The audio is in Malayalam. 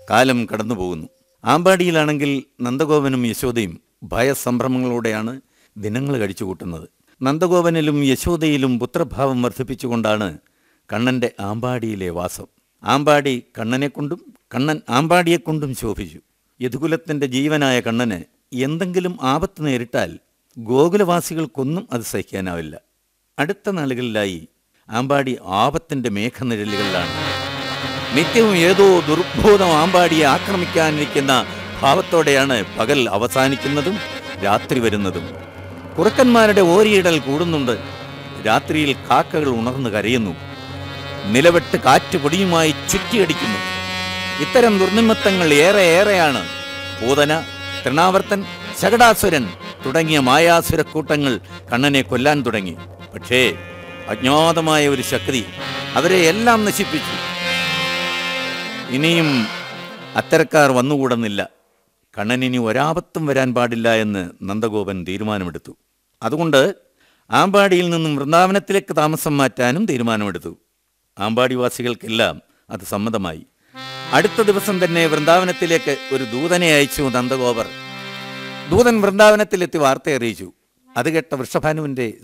കാലം കടന്നുപോകുന്നു ആമ്പാടിയിലാണെങ്കിൽ നന്ദഗോപനും യശോദയും ഭയസംഭ്രമങ്ങളോടെയാണ് ദിനങ്ങൾ കഴിച്ചുകൂട്ടുന്നത് നന്ദഗോപനിലും യശോദയിലും പുത്രഭാവം വർദ്ധിപ്പിച്ചുകൊണ്ടാണ് കണ്ണന്റെ ആമ്പാടിയിലെ വാസം ആമ്പാടി കണ്ണനെക്കൊണ്ടും കണ്ണൻ ആമ്പാടിയെക്കൊണ്ടും ശോഭിച്ചു യദുകുലത്തിന്റെ ജീവനായ കണ്ണന് എന്തെങ്കിലും ആപത്ത് നേരിട്ടാൽ ഗോകുലവാസികൾക്കൊന്നും അത് സഹിക്കാനാവില്ല അടുത്ത നാളുകളിലായി ആമ്പാടി ആപത്തിന്റെ മേഘനിഴലുകളിലാണ് നിത്യവും ഏതോ ദുർബോധം ആമ്പാടിയെ ആക്രമിക്കാനിരിക്കുന്ന ഭാവത്തോടെയാണ് പകൽ അവസാനിക്കുന്നതും രാത്രി വരുന്നതും കുറുക്കന്മാരുടെ ഓരിയിടൽ കൂടുന്നുണ്ട് രാത്രിയിൽ കാക്കകൾ ഉണർന്നു കരയുന്നു നിലവെട്ട് കാറ്റ് പൊടിയുമായി ചുറ്റിയടിക്കുന്നു ഇത്തരം ദുർനിമിത്തങ്ങൾ ഏറെ ഏറെയാണ് പൂതന തൃണാവർത്തൻ ശകടാസുരൻ തുടങ്ങിയ മായാസുര കൂട്ടങ്ങൾ കണ്ണനെ കൊല്ലാൻ തുടങ്ങി പക്ഷേ അജ്ഞാതമായ ഒരു ശക്തി അവരെ എല്ലാം നശിപ്പിച്ചു ഇനിയും അത്തരക്കാർ വന്നുകൂടുന്നില്ല കണ്ണനിനി ഒരാപത്തും വരാൻ പാടില്ല എന്ന് നന്ദഗോപൻ തീരുമാനമെടുത്തു അതുകൊണ്ട് ആമ്പാടിയിൽ നിന്നും വൃന്ദാവനത്തിലേക്ക് താമസം മാറ്റാനും തീരുമാനമെടുത്തു ആമ്പാടിവാസികൾക്കെല്ലാം അത് സമ്മതമായി അടുത്ത ദിവസം തന്നെ വൃന്ദാവനത്തിലേക്ക് ഒരു ദൂതനെ അയച്ചു നന്ദഗോപർ ദൂതൻ വൃന്ദാവനത്തിലെത്തി വാർത്ത അറിയിച്ചു അത് കേട്ട വൃഷഭാനുവിന്റെ